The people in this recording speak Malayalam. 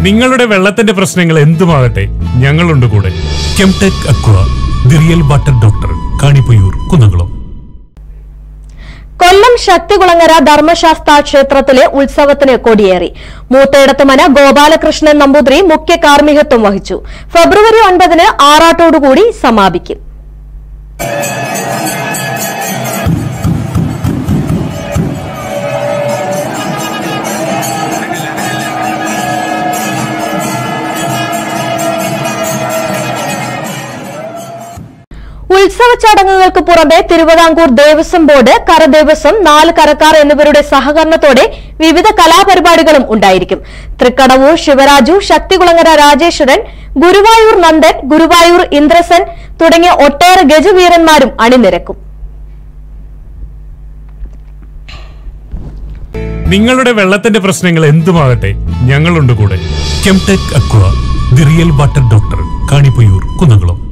നിങ്ങളുടെ വെള്ളത്തിന്റെ പ്രശ്നങ്ങൾ എന്തുമാകട്ടെ ഞങ്ങളുണ്ട് കൂടെ Chemtech Aqua the real water doctor Kanippayyur Kunnamkulam Kollam Sakthikulangara ധർമ്മശാസ്ത്ര ക്ഷേത്രത്തിലെ ഉത്സവത്തിന് കൊടിയേറി മൂത്തേടത്തുമന ഗോപാലകൃഷ്ണൻ നമ്പൂതിരി മുഖ്യ കാർമ്മികത്വം വഹിച്ചു ഫെബ്രുവരി ഒൻപതിന് ആറാട്ടോടുകൂടി സമാപിക്കും ഉത്സവ ചടങ്ങുകൾക്ക് പുറമെ തിരുവിതാംകൂർ ദേവസ്വം ബോർഡ് കരദേവസ്വം നാല് കരക്കാർ എന്നിവരുടെ സഹകരണത്തോടെ വിവിധ കലാപരിപാടികളും ഉണ്ടായിരിക്കും തൃക്കടവൂർ ശിവരാജു ശക്തികുളങ്ങര രാജേശ്വരൻ ഗുരുവായൂർ നന്ദൻ ഗുരുവായൂർ ഇന്ദ്രസൻ തുടങ്ങിയ ഒട്ടേറെ ഗജവീരന്മാരും അണിനിരക്കും നിങ്ങളുടെ വെള്ളത്തിന്റെ പ്രശ്നങ്ങൾ എന്തുമാകട്ടെ ഞങ്ങളുണ്ട് കൂടെ Chemtech Aqua the real water doctor Kanippayyur Kunnamkulam